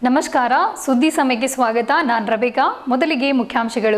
ನಮಸ್ಕಾರ ಸುದ್ದಿ ಸಮಯಕ್ಕೆ ಸ್ವಾಗತ ನಾನು ರಬೇಕಾ ಮೊದಲಿಗೆ ಮುಖ್ಯಾಂಶಗಳು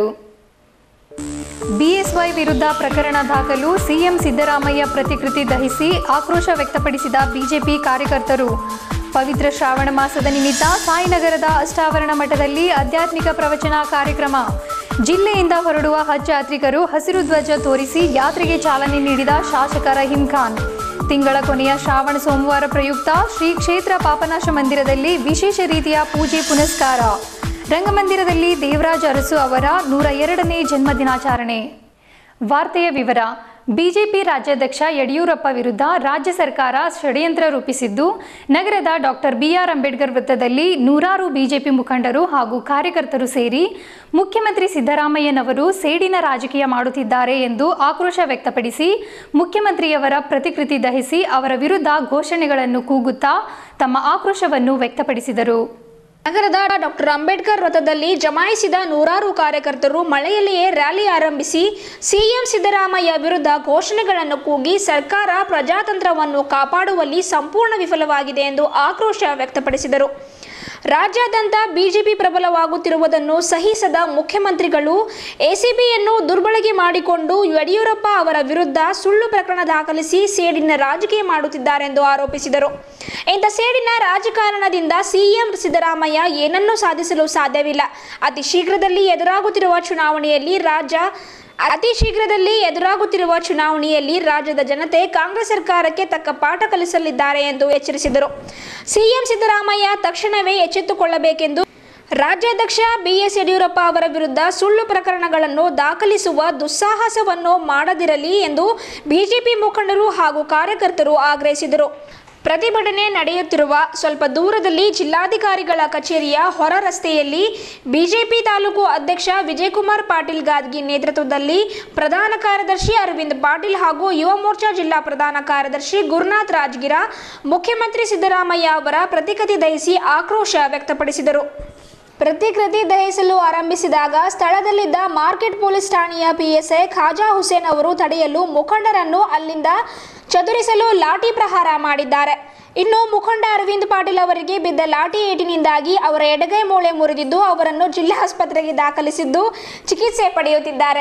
ಬಿಎಸ್ವೈ ವಿರುದ್ಧ ಪ್ರಕರಣ ದಾಖಲು ಸಿಎಂ ಸಿದ್ದರಾಮಯ್ಯ ಪ್ರತಿಕೃತಿ ದಹಿಸಿ ಆಕ್ರೋಶ ವ್ಯಕ್ತಪಡಿಸಿದ ಬಿಜೆಪಿ ಕಾರ್ಯಕರ್ತರು ಪವಿತ್ರ ಶ್ರಾವಣ ಮಾಸದ ನಿಮಿತ್ತ ಸಾಯಿನಗರದ ಅಷ್ಟಾವರಣ ಮಠದಲ್ಲಿ ಆಧ್ಯಾತ್ಮಿಕ ಪ್ರವಚನ ಕಾರ್ಯಕ್ರಮ ಜಿಲ್ಲೆಯಿಂದ ಹೊರಡುವ ಹಜ್ ಯಾತ್ರಿಕರು ಹಸಿರು ಧ್ವಜ ತೋರಿಸಿ ಯಾತ್ರೆಗೆ ಚಾಲನೆ ನೀಡಿದ ಶಾಸಕ ರಹೀಂ ಖಾನ್ ತಿಂಗಳ ಕೊನೆಯ ಶ್ರಾವಣ ಸೋಮವಾರ ಪ್ರಯುಕ್ತ ಶ್ರೀ ಕ್ಷೇತ್ರ ಪಾಪನಾಶ ಮಂದಿರದಲ್ಲಿ ವಿಶೇಷ ರೀತಿಯ ಪೂಜೆ ಪುನಸ್ಕಾರ ರಂಗಮಂದಿರದಲ್ಲಿ ದೇವರಾಜ್ ಅರಸು ಅವರ ನೂರ ಎರಡನೇ ಜನ್ಮದಿನಾಚರಣೆ ವಾರ್ತೆಯ ವಿವರ ಬಿಜೆಪಿ ರಾಜ್ಯಾಧ್ಯಕ್ಷ ಯಡಿಯೂರಪ್ಪ ವಿರುದ್ಧ ರಾಜ್ಯ ಸರ್ಕಾರ ಷಡ್ಯಂತ್ರ ರೂಪಿಸಿದ್ದು ನಗರದ ಡಾಕ್ಟರ್ ಬಿಆರ್ ಅಂಬೇಡ್ಕರ್ ವೃತ್ತದಲ್ಲಿ ನೂರಾರು ಬಿಜೆಪಿ ಮುಖಂಡರು ಹಾಗೂ ಕಾರ್ಯಕರ್ತರು ಸೇರಿ ಮುಖ್ಯಮಂತ್ರಿ ಸಿದ್ದರಾಮಯ್ಯನವರು ಸೇಡಿನ ರಾಜಕೀಯ ಮಾಡುತ್ತಿದ್ದಾರೆ ಎಂದು ಆಕ್ರೋಶ ವ್ಯಕ್ತಪಡಿಸಿ ಮುಖ್ಯಮಂತ್ರಿಯವರ ಪ್ರತಿಕೃತಿ ದಹಿಸಿ ಅವರ ವಿರುದ್ಧ ಘೋಷಣೆಗಳನ್ನು ಕೂಗುತ್ತಾ ತಮ್ಮ ಆಕ್ರೋಶವನ್ನು ವ್ಯಕ್ತಪಡಿಸಿದರು ನಗರದ ಡಾಕ್ಟರ್ ಅಂಬೇಡ್ಕರ್ ವೃತ್ತದಲ್ಲಿ ಜಮಾಯಿಸಿದ ನೂರಾರು ಕಾರ್ಯಕರ್ತರು ಮಳೆಯಲ್ಲಿಯೇ ರ್ಯಾಲಿ ಆರಂಭಿಸಿ ಸಿಎಂ ಸಿದ್ದರಾಮಯ್ಯ ವಿರುದ್ಧ ಘೋಷಣೆಗಳನ್ನು ಕೂಗಿ ಸರ್ಕಾರ ಪ್ರಜಾತಂತ್ರವನ್ನು ಕಾಪಾಡುವಲ್ಲಿ ಸಂಪೂರ್ಣ ವಿಫಲವಾಗಿದೆ ಎಂದು ಆಕ್ರೋಶ ವ್ಯಕ್ತಪಡಿಸಿದರು ರಾಜ್ಯಾದ್ಯಂತ ಬಿಜೆಪಿ ಪ್ರಬಲವಾಗುತ್ತಿರುವುದನ್ನು ಸಹಿಸದ ಮುಖ್ಯಮಂತ್ರಿಗಳು ಎಸಿಬಿಯನ್ನು ದುರ್ಬಳಕೆ ಮಾಡಿಕೊಂಡು ಯಡಿಯೂರಪ್ಪ ಅವರ ವಿರುದ್ಧ ಸುಳ್ಳು ಪ್ರಕರಣ ದಾಖಲಿಸಿ ಸೇಡಿನ ರಾಜಕೀಯ ಮಾಡುತ್ತಿದ್ದಾರೆಂದು ಆರೋಪಿಸಿದರು ಇಂಥ ಸೇಡಿನ ರಾಜಕಾರಣದಿಂದ ಸಿಎಂ ಸಿದ್ದರಾಮಯ್ಯ ಏನನ್ನೂ ಸಾಧಿಸಲು ಸಾಧ್ಯವಿಲ್ಲ ಅತಿ ಶೀಘ್ರದಲ್ಲಿ ಎದುರಾಗುತ್ತಿರುವ ಚುನಾವಣೆಯಲ್ಲಿ ರಾಜ್ಯ ಅತಿ ಶೀಘ್ರದಲ್ಲಿ ಎದುರಾಗುತ್ತಿರುವ ಚುನಾವಣೆಯಲ್ಲಿ ರಾಜ್ಯದ ಜನತೆ ಕಾಂಗ್ರೆಸ್ ಸರ್ಕಾರಕ್ಕೆ ತಕ್ಕ ಪಾಠ ಕಲಿಸಲಿದ್ದಾರೆ ಎಂದು ಎಚ್ಚರಿಸಿದರು ಸಿಎಂ ಸಿದ್ದರಾಮಯ್ಯ ತಕ್ಷಣವೇ ಎಚ್ಚೆತ್ತುಕೊಳ್ಳಬೇಕೆಂದು ರಾಜ್ಯಾಧ್ಯಕ್ಷ ಬಿಎಸ್ ಯಡಿಯೂರಪ್ಪ ಅವರ ವಿರುದ್ಧ ಸುಳ್ಳು ಪ್ರಕರಣಗಳನ್ನು ದಾಖಲಿಸುವ ದುಸ್ಸಾಹಸವನ್ನು ಮಾಡದಿರಲಿ ಎಂದು ಬಿಜೆಪಿ ಮುಖಂಡರು ಹಾಗೂ ಕಾರ್ಯಕರ್ತರು ಆಗ್ರಹಿಸಿದರು ಪ್ರತಿಭಟನೆ ನಡೆಯುತ್ತಿರುವ ಸ್ವಲ್ಪ ದೂರದಲ್ಲಿ ಜಿಲ್ಲಾಧಿಕಾರಿಗಳ ಕಚೇರಿಯ ಹೊರ ರಸ್ತೆಯಲ್ಲಿ ಬಿಜೆಪಿ ತಾಲೂಕು ಅಧ್ಯಕ್ಷ ವಿಜಯಕುಮಾರ್ ಪಾಟೀಲ್ ಗಾದ್ಗಿ ನೇತೃತ್ವದಲ್ಲಿ ಪ್ರಧಾನ ಕಾರ್ಯದರ್ಶಿ ಅರವಿಂದ್ ಪಾಟೀಲ್ ಹಾಗೂ ಯುವ ಮೋರ್ಚಾ ಜಿಲ್ಲಾ ಪ್ರಧಾನ ಕಾರ್ಯದರ್ಶಿ ಗುರುನಾಥ್ ರಾಜ್ಗಿರ ಮುಖ್ಯಮಂತ್ರಿ ಸಿದ್ದರಾಮಯ್ಯ ಅವರ ಪ್ರತಿಕೃತಿ ದಹಿಸಿ ಆಕ್ರೋಶ ವ್ಯಕ್ತಪಡಿಸಿದರು ಪ್ರತಿಕೃತಿ ದಹಿಸಲು ಆರಂಭಿಸಿದಾಗ ಸ್ಥಳದಲ್ಲಿದ್ದ ಮಾರ್ಕೆಟ್ ಪೊಲೀಸ್ ಠಾಣೆಯ ಪಿಎಸ್ಐ ಖಾಜಾ ಹುಸೇನ್ ಅವರು ತಡೆಯಲು ಮುಖಂಡರನ್ನು ಅಲ್ಲಿಂದ ಚದುರಿಸಲು ಲಾಠಿ ಪ್ರಹಾರ ಮಾಡಿದ್ದಾರೆ ಇನ್ನು ಮುಖಂಡ ಅರವಿಂದ್ ಪಾಟೀಲ್ ಅವರಿಗೆ ಬಿದ್ದ ಲಾಠಿ ಏಟಿನಿಂದಾಗಿ ಅವರ ಎಡಗೈ ಮೂಳೆ ಮುರಿದಿದ್ದು ಅವರನ್ನು ಜಿಲ್ಲಾ ಆಸ್ಪತ್ರೆಗೆ ದಾಖಲಿಸಿದ್ದು ಚಿಕಿತ್ಸೆ ಪಡೆಯುತ್ತಿದ್ದಾರೆ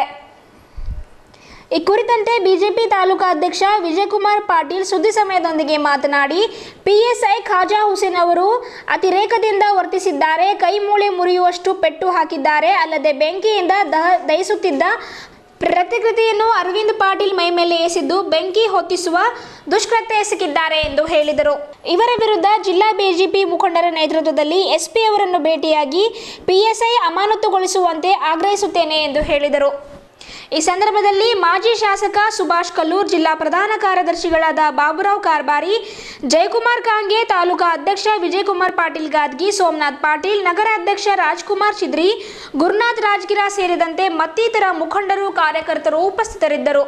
ಈ ಕುರಿತಂತೆ ಬಿಜೆಪಿ ತಾಲೂಕಾ ಅಧ್ಯಕ್ಷ ವಿಜಯಕುಮಾರ್ ಪಾಟೀಲ್ ಸುದ್ದಿ ಸಮಯದೊಂದಿಗೆ ಮಾತನಾಡಿ ಪಿಎಸ್ಐ ಖಾಜಾ ಹುಸೇನ್ ಅವರು ಅತಿರೇಕದಿಂದ ವರ್ತಿಸಿದ್ದಾರೆ ಕೈ ಮೂಳೆ ಮುರಿಯುವಷ್ಟು ಪೆಟ್ಟು ಹಾಕಿದ್ದಾರೆ ಅಲ್ಲದೆ ಬೆಂಕಿಯಿಂದ ದಹ ದಹಿಸುತ್ತಿದ್ದ ಪ್ರತಿಕೃತಿಯನ್ನು ಅರವಿಂದ್ ಪಾಟೀಲ್ ಮೈ ಮೇಲೆ ಎಸೆದು ಬೆಂಕಿ ಹೊತ್ತಿಸುವ ದುಷ್ಕೃತ್ಯ ಎಸಗಿದ್ದಾರೆ ಎಂದು ಹೇಳಿದರು ಇವರ ವಿರುದ್ಧ ಜಿಲ್ಲಾ ಬಿಜೆಪಿ ಮುಖಂಡರ ನೇತೃತ್ವದಲ್ಲಿ ಎಸ್ಪಿ ಅವರನ್ನು ಭೇಟಿಯಾಗಿ ಪಿಎಸ್ಐ ಅಮಾನತುಗೊಳಿಸುವಂತೆ ಆಗ್ರಹಿಸುತ್ತೇನೆ ಎಂದು ಹೇಳಿದರು ಈ ಸಂದರ್ಭದಲ್ಲಿ ಮಾಜಿ ಶಾಸಕ ಸುಭಾಷ್ ಕಲ್ಲೂರ್ ಜಿಲ್ಲಾ ಪ್ರಧಾನ ಕಾರ್ಯದರ್ಶಿಗಳಾದ ಬಾಬುರಾವ್ ಕಾರ್ಬಾರಿ ಜಯಕುಮಾರ್ ಕಾಂಗೆ ತಾಲೂಕಾ ಅಧ್ಯಕ್ಷ ವಿಜಯಕುಮಾರ್ ಪಾಟೀಲ್ ಗಾದ್ಗಿ ಸೋಮನಾಥ್ ಪಾಟೀಲ್ ನಗರ ಅಧ್ಯಕ್ಷ ರಾಜ್ಕುಮಾರ್ ಚಿದ್ರಿ ಗುರುನಾಥ್ ರಾಜ್ಗಿರ ಸೇರಿದಂತೆ ಮತ್ತಿತರ ಮುಖಂಡರು ಕಾರ್ಯಕರ್ತರು ಉಪಸ್ಥಿತರಿದ್ದರು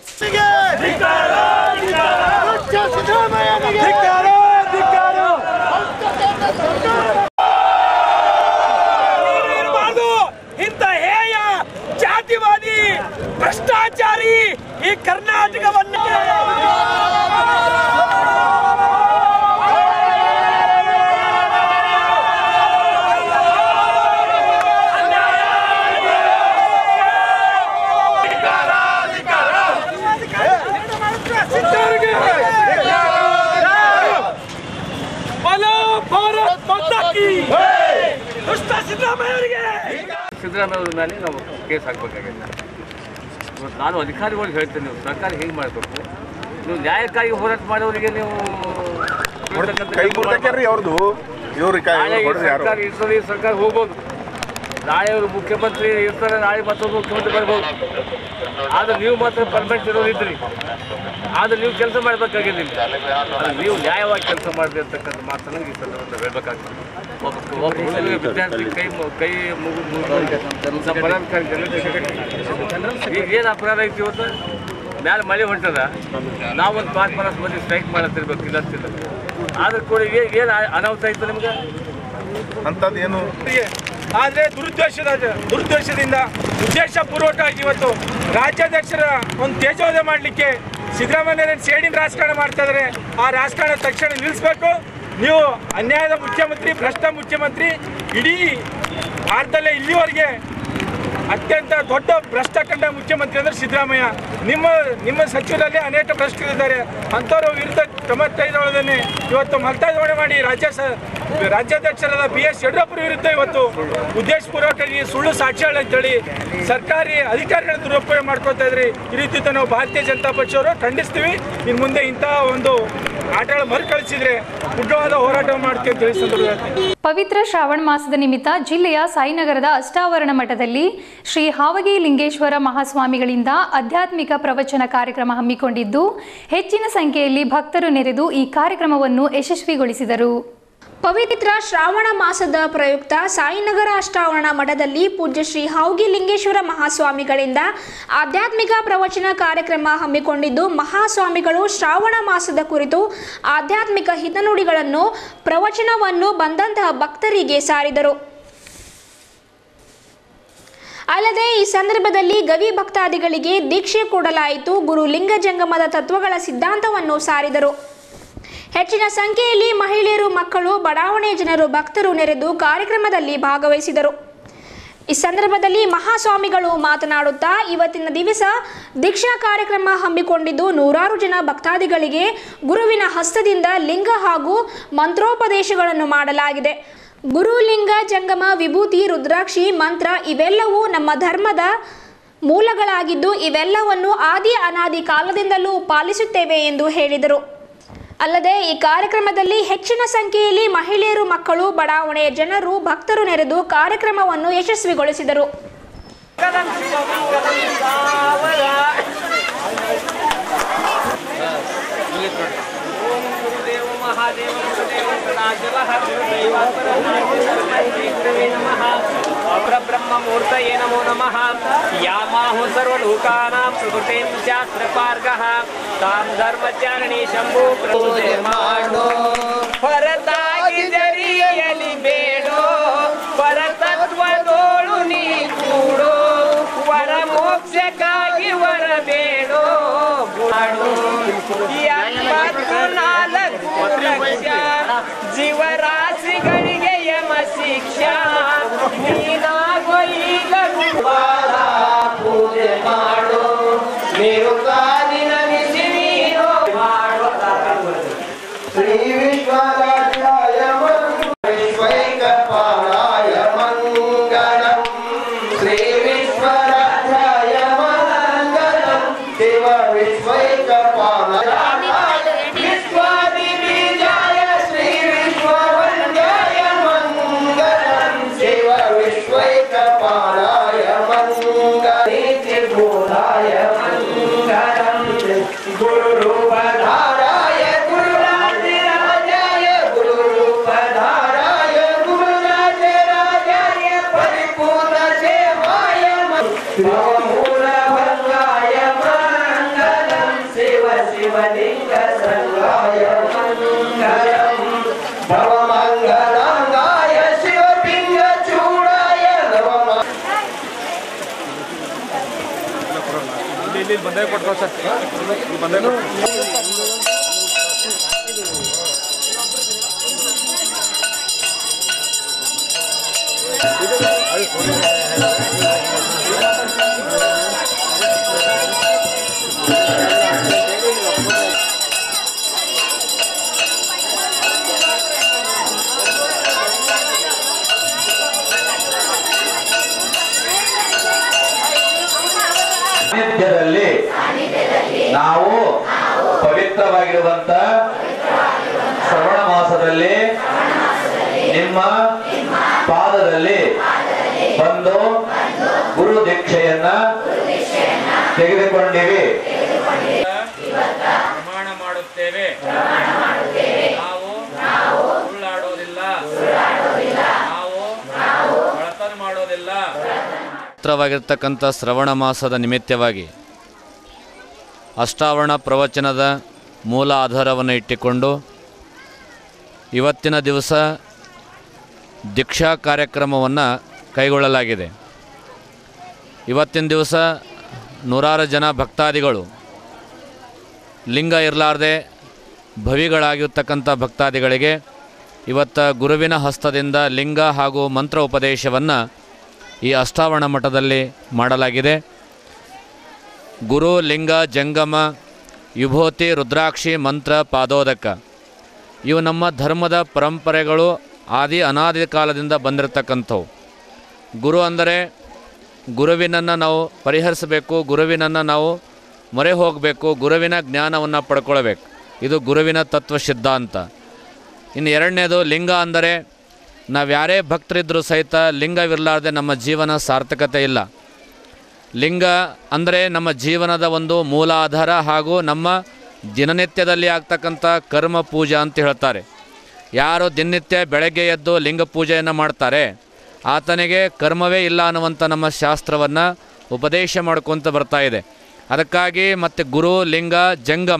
ಇರಬಾರ್ದು ಇಂಥ ಹೇಯ ಜಾತಿವಾದಿ ಭ್ರಷ್ಟಾಚಾರಿ ಈ ಕರ್ನಾಟಕವನ್ನು ಬಲೋ ಭಾರತ್ ಮಾತಾ ಕಿ ದುಷ್ಟ ಸಿದ್ದರಾಮಯ್ಯ ಅವರಿಗೆ ಸಿದ್ದರಾಮಯ್ಯ ಅವ್ರ ಮೇಲೆ ನಾವು ಕೇಸ್ ಹಾಕಬೇಕಾಗಿದೆ ಇವತ್ತು ನಾನು ಅಧಿಕಾರಿಗಳಿಗೆ ಹೇಳ್ತೇನೆ ನೀವು ಸರ್ಕಾರ ಹೇಗೆ ಮಾಡಬೇಕು ನೀವು ನ್ಯಾಯಕ್ಕಾಗಿ ಹೋರಾಟ ಮಾಡೋರಿಗೆ ನೀವು ಬಿಡ್ತಕ್ಕಂಥ ಕೈ ಕೆಲಸ ಮುರ್ದಕ್ಯಾರ್ರಿ ಅವ್ರದ್ದು ಇವ್ರ ಕೈ ನಾಳೆ ಈ ಹೊಡೆದು ಯಾರು ಸರ್ಕಾರ ಇರ್ತದೆ ಈ ಸರ್ಕಾರ ಹೋಗ್ಬೋದು ನಾಳೆ ಅವರು ಮುಖ್ಯಮಂತ್ರಿ ಇರ್ತಾರೆ ನಾಳೆ ಮತ್ತೊಬ್ಬ ಮುಖ್ಯಮಂತ್ರಿ ಬರ್ಬೋದು ಆದ್ರೆ ನೀವು ಮಾತ್ರ ಪರ್ಮನೆಂಟ್ ಇರೋರು ಇದ್ರಿ ಆದ್ರೆ ನೀವು ಕೆಲಸ ಮಾಡಬೇಕಾಗಿದೆ ಅದು ನೀವು ನ್ಯಾಯವಾಗಿ ಕೆಲಸ ಮಾಡಿದೆ ಅಂತಕ್ಕಂಥ ಮಾತನ್ನು ಈ ಸಂದರ್ಭದಲ್ಲಿ ಹೇಳ್ಬೇಕಾಗ್ತದೆ ಒಬ್ಬ ಒಬ್ಬ ಹುಡುಗ ವಿದ್ಯಾರ್ಥಿ ಕೈ ಮು- ಕೈ ಮುಗು ನಮ್ಮ ಬಲಾತ್ಕಾರ ಜನರಿಗೆ ಈಗ ಏನು ಅಪರಾಧ ಐತಿ ಇವತ್ತು ಮ್ಯಾಲೆ ಮಳೆ ಹೊಂಟದ ನಾವೊಂದು ಪಾಸ್ ಪರಸ್ ಮಂದಿ ಸ್ಟ್ರೈಕ್ ಮಾಡತ್ತಿರ್ಬೇಕು ಇಲ್ಲಂತಿಲ್ಲ ಆದ್ರೆ ಕೂಡ ಏನು ಅನಾಹುತ ಆಯ್ತು ನಿಮ್ಗೆ ಅಂತದ್ ಏನು ಆದ್ರೆ ದುರುದ್ದೇಶದ ದುರುದ್ದೇಶದಿಂದ ಉದ್ದೇಶ ಪೂರ್ವಕವಾಗಿ ಇವತ್ತು ರಾಜ್ಯಾಧ್ಯಕ್ಷರ ಒಂದು ತೇಜೋದಯ ಮಾಡಲಿಕ್ಕೆ ಸಿದ್ದರಾಮಯ್ಯ ಸೇಡಿನ ರಾಜಕಾರಣ ಮಾಡ್ತಾ ಇದ್ದಾರೆ ಆ ರಾಜಕಾರಣ ತಕ್ಷಣ ನಿಲ್ಲಿಸಬೇಕು ನೀವು ಅನ್ಯಾಯದ ಮುಖ್ಯಮಂತ್ರಿ ಭ್ರಷ್ಟ ಮುಖ್ಯಮಂತ್ರಿ ಇಡೀ ಭಾರತದಲ್ಲೇ ಇಲ್ಲಿವರೆಗೆ ಅತ್ಯಂತ ದೊಡ್ಡ ಭ್ರಷ್ಟ ಕಂಡ ಮುಖ್ಯಮಂತ್ರಿ ಅಂದ್ರೆ ಸಿದ್ದರಾಮಯ್ಯ ನಿಮ್ಮ ನಿಮ್ಮ ಸಚಿವರಲ್ಲಿ ಅನೇಕ ಭ್ರಷ್ಟರಿದ್ದಾರೆ ಅಂಥವ್ರ ವಿರುದ್ಧ ಕ್ರಮ ತೆಗೆದುಕೊಳ್ಳೋದನ್ನೇ ಇವತ್ತು ಮತದಾನ ಮಾಡಿ ರಾಜ್ಯ ಸ ರಾಜ್ಯಾಧ್ಯಕ್ಷರಾದ ಬಿ ಎಸ್ ಯಡಿಯೂರಪ್ಪರ ವಿರುದ್ಧ ಇವತ್ತು ಉದ್ದೇಶಪೂರ್ವಕವಾಗಿ ಸುಳ್ಳು ಸಾಕ್ಷ್ಯಗಳು ಅಂತೇಳಿ ಸರ್ಕಾರಿ ಅಧಿಕಾರಿಗಳ ದುರುಪಯೋಗ ಮಾಡ್ಕೊತಾ ಇದ್ರಿ ಈ ರೀತಿ ನಾವು ಭಾರತೀಯ ಜನತಾ ಪಕ್ಷವರು ಖಂಡಿಸ್ತೀವಿ ಇನ್ನು ಮುಂದೆ ಇಂತಹ ಒಂದು ಆಟಗಳು ಮರುಕಳಿಸಿದ್ರೆ ಉಗ್ರವಾದ ಹೋರಾಟ ಮಾಡ್ತೀವಿ ಅಂತ ಹೇಳಿ ಸಂದರ್ಭ ಹೇಳ್ತೀನಿ ಪವಿತ್ರ ಶ್ರಾವಣ ಮಾಸದ ನಿಮಿತ್ತ ಜಿಲ್ಲೆಯ ಸಾಯಿನಗರದ ಅಷ್ಟಾವರಣ ಮಠದಲ್ಲಿ ಶ್ರೀ ಹಾವಗಿ ಲಿಂಗೇಶ್ವರ ಮಹಾಸ್ವಾಮಿಗಳಿಂದ ಆಧ್ಯಾತ್ಮಿಕ ಪ್ರವಚನ ಕಾರ್ಯಕ್ರಮ ಹಮ್ಮಿಕೊಂಡಿದ್ದು ಹೆಚ್ಚಿನ ಸಂಖ್ಯೆಯಲ್ಲಿ ಭಕ್ತರು ನೆರೆದು ಈ ಕಾರ್ಯಕ್ರಮವನ್ನು ಯಶಸ್ವಿಗೊಳಿಸಿದರು ಪವಿತ್ರ ಶ್ರಾವಣ ಮಾಸದ ಪ್ರಯುಕ್ತ ಸಾಯಿನಗರ ಅಷ್ಟಾವರಣ ಮಠದಲ್ಲಿ ಪೂಜ್ಯ ಶ್ರೀ ಹೌಗಿ ಲಿಂಗೇಶ್ವರ ಮಹಾಸ್ವಾಮಿಗಳಿಂದ ಆಧ್ಯಾತ್ಮಿಕ ಪ್ರವಚನ ಕಾರ್ಯಕ್ರಮ ಹಮ್ಮಿಕೊಂಡಿದ್ದು ಮಹಾಸ್ವಾಮಿಗಳು ಶ್ರಾವಣ ಮಾಸದ ಕುರಿತು ಆಧ್ಯಾತ್ಮಿಕ ಹಿತನುಡಿಗಳನ್ನು ಪ್ರವಚನವನ್ನು ಬಂದಂತಹ ಭಕ್ತರಿಗೆ ಸಾರಿದರು ಅಲ್ಲದೆ ಈ ಸಂದರ್ಭದಲ್ಲಿ ಗವಿ ಭಕ್ತಾದಿಗಳಿಗೆ ದೀಕ್ಷೆ ಕೊಡಲಾಯಿತು ಗುರು ಲಿಂಗ ಜಂಗಮದ ತತ್ವಗಳ ಸಿದ್ಧಾಂತವನ್ನು ಸಾರಿದರು ಹೆಚ್ಚಿನ ಸಂಖ್ಯೆಯಲ್ಲಿ ಮಹಿಳೆಯರು ಮಕ್ಕಳು ಬಡಾವಣೆ ಜನರು ಭಕ್ತರು ನೆರೆದು ಕಾರ್ಯಕ್ರಮದಲ್ಲಿ ಭಾಗವಹಿಸಿದರು ಈ ಸಂದರ್ಭದಲ್ಲಿ ಮಹಾಸ್ವಾಮಿಗಳು ಮಾತನಾಡುತ್ತಾ ಇವತ್ತಿನ ದಿವಸ ದೀಕ್ಷಾ ಕಾರ್ಯಕ್ರಮ ಹಮ್ಮಿಕೊಂಡಿದ್ದು ನೂರಾರು ಜನ ಭಕ್ತಾದಿಗಳಿಗೆ ಗುರುವಿನ ಹಸ್ತದಿಂದ ಲಿಂಗ ಹಾಗೂ ಮಂತ್ರೋಪದೇಶಗಳನ್ನು ಮಾಡಲಾಗಿದೆ ಗುರುಲಿಂಗ ಜಂಗಮ ವಿಭೂತಿ ರುದ್ರಾಕ್ಷಿ ಮಂತ್ರ ಇವೆಲ್ಲವೂ ನಮ್ಮ ಧರ್ಮದ ಮೂಲಗಳಾಗಿದ್ದು ಇವೆಲ್ಲವನ್ನು ಆದಿ ಅನಾದಿ ಕಾಲದಿಂದಲೂ ಪಾಲಿಸುತ್ತೇವೆ ಎಂದು ಹೇಳಿದರು ಅಲ್ಲದೆ ಈ ಕಾರ್ಯಕ್ರಮದಲ್ಲಿ ಹೆಚ್ಚಿನ ಸಂಖ್ಯೆಯಲ್ಲಿ ಮಹಿಳೆಯರು ಮಕ್ಕಳು ಬಡಾವಣೆಯ ಜನರು ಭಕ್ತರು ನೆರೆದು ಕಾರ್ಯಕ್ರಮವನ್ನು ಯಶಸ್ವಿಗೊಳಿಸಿದರು ಬ್ರಹ್ಮಮೂರ್ತಯೇ ನಮೋ ನಮಃ ಯಾಮಾಹು ಸರ್ವಲೋಕಾನಾಂ ಪ್ರಕೃತಿಂ ಶಾಸ್ತ್ರಪಾರ್ಗಃ ತಾಂ ಧರ್ಮಚಾರಣಿ ಶಂಭು ಪ್ರಭುತೆ ಮಾಡೋ ಹೊರತಾಗಿ ಜರಿಯಲಿ ಬೇಡೋ ಪರತತ್ವದೋಳು ನೀ ಕೂಡೋ ವರ ಮೋಕ್ಷಕ್ಕಾಗಿ ವರ ಬೇಡೋ ಮಾಡು ಎಂಬತ್ತು ನಾಲ್ಕು ಲಕ್ಷ ಜೀವರಾಶಿಗಳಿಗೆ ಯಮ ಶಿಕ್ಷಾ ನೀನಾಗೋ ಈಗ ಗುರುವಾರ ಪೂಜೆ ಮಾಡು ನೀರು ಕಾದಿನ ಬಿಸಿ ನೀರು ಮಾಡು ಶ್ರೀ ವಿಶ್ವರಾಧ್ಯಾಯ ವಿಶ್ವೈಕಪಾಲಾಯ ಮಂಗಳಂ ಶ್ರೀ ವಿಶ್ವರಾಧ್ಯಾಯ ಮಂಗಳಂ ಶಿವ ವಿಶ್ವೈಕಪಾಲಾಯ ವಿಶ್ವಾದಿಬೀಜಾಯ ಶ್ರೀ ವಿಶ್ವವಂದ್ಯಾಯ ಮಂಗಳಂ ಶಿವ ವಿಶ್ವೈಕಪಾಲಾಯ ಮಂಗಲೀತಿ ಭೂತಾಯ ಮಂಗಳಂ ಗುರುರೂಪಧಾರಾಯ ಗುರುರಾಜರಾಜಾಯ ಗುರುರೂಪಧಾರಾಯ ಗುರುರಾಜರಾಜಾಯ ಪರಿಪೂರ್ಣ ಸೇವಾಯ ಮೂಲಭಂಗಾಯ ಮಂಗಲಂ ಶಿವ ಶಿವಲಿಂಗ ಸಂಗಾಯ ಮಂಗಲಂ ಭವಮಂಗಲಾಂಗಾಯ ಶಿವಪಿಂಗ ಚೂಡಾಯ ನವಮ ಇಲ್ಲಿ ಬಂದೇ ಕೊಟ್ಟು ಸರ್ ಬಂದೇ ಸಾನ್ನಿಧ್ಯದಲ್ಲಿ ನಾವು ಪವಿತ್ರವಾಗಿರುವಂತ ಶ್ರವಣ ಮಾಸದಲ್ಲಿ ನಿಮ್ಮ ಪಾದದಲ್ಲಿ ಬಂದು ಗುರು ದೀಕ್ಷೆಯನ್ನ ತೆಗೆದುಕೊಂಡಿವಿ ಪ್ರಮಾಣ ಮಾಡುತ್ತೇವೆ ನಾವು ಸುಳ್ಳಾಡೋದಿಲ್ಲ ನಾವು ಬಡತನ ಮಾಡೋದಿಲ್ಲ ಪವಿತ್ರವಾಗಿರ್ತಕ್ಕಂಥ ಶ್ರವಣ ಮಾಸದ ನಿಮಿತ್ತವಾಗಿ ಅಷ್ಟಾವರಣ ಪ್ರವಚನದ ಮೂಲ ಆಧಾರವನ್ನು ಇಟ್ಟುಕೊಂಡು ಇವತ್ತಿನ ದಿವಸ ದೀಕ್ಷಾ ಕಾರ್ಯಕ್ರಮವನ್ನು ಕೈಗೊಳ್ಳಲಾಗಿದೆ ಇವತ್ತಿನ ದಿವಸ ನೂರಾರು ಜನ ಭಕ್ತಾದಿಗಳು ಲಿಂಗ ಇರಲಾರ್ದೆ ಭವಿಗಳಾಗಿರ್ತಕ್ಕಂಥ ಭಕ್ತಾದಿಗಳಿಗೆ ಇವತ್ತು ಗುರುವಿನ ಹಸ್ತದಿಂದ ಲಿಂಗ ಹಾಗೂ ಮಂತ್ರ ಉಪದೇಶವನ್ನು ಈ ಅಷ್ಟಾವರಣ ಮಠದಲ್ಲಿ ಮಾಡಲಾಗಿದೆ ಗುರು ಲಿಂಗ ಜಂಗಮ ವಿಭೂತಿ ರುದ್ರಾಕ್ಷಿ ಮಂತ್ರ ಪಾದೋದಕ ಇವು ನಮ್ಮ ಧರ್ಮದ ಪರಂಪರೆಗಳು ಆದಿ ಅನಾದಿ ಕಾಲದಿಂದ ಬಂದಿರತಕ್ಕಂಥವು ಗುರು ಅಂದರೆ ಗುರುವಿನನ್ನು ನಾವು ಪರಿಹರಿಸಬೇಕು ಗುರುವಿನನ್ನು ನಾವು ಮೊರೆ ಹೋಗಬೇಕು ಗುರುವಿನ ಜ್ಞಾನವನ್ನು ಪಡ್ಕೊಳ್ಬೇಕು ಇದು ಗುರುವಿನ ತತ್ವ ಸಿದ್ಧಾಂತ ಇನ್ನು ಎರಡನೇದು ಲಿಂಗ ಅಂದರೆ ನಾವು ಯಾರೇ ಭಕ್ತರಿದ್ದರೂ ಸಹಿತ ಲಿಂಗವಿರಲಾರ್ದೆ ನಮ್ಮ ಜೀವನ ಸಾರ್ಥಕತೆ ಇಲ್ಲ ಲಿಂಗ ಅಂದರೆ ನಮ್ಮ ಜೀವನದ ಒಂದು ಮೂಲ ಆಧಾರ ಹಾಗೂ ನಮ್ಮ ದಿನನಿತ್ಯದಲ್ಲಿ ಆಗ್ತಕ್ಕಂಥ ಕರ್ಮ ಪೂಜೆ ಅಂತ ಹೇಳ್ತಾರೆ ಯಾರು ದಿನನಿತ್ಯ ಬೆಳಗ್ಗೆ ಎದ್ದು ಲಿಂಗ ಪೂಜೆಯನ್ನು ಮಾಡ್ತಾರೆ ಆತನಿಗೆ ಕರ್ಮವೇ ಇಲ್ಲ ಅನ್ನುವಂಥ ನಮ್ಮ ಶಾಸ್ತ್ರವನ್ನು ಉಪದೇಶ ಮಾಡ್ಕೊತ ಬರ್ತಾ ಇದೆ ಅದಕ್ಕಾಗಿ ಮತ್ತು ಗುರು ಲಿಂಗ ಜಂಗಮ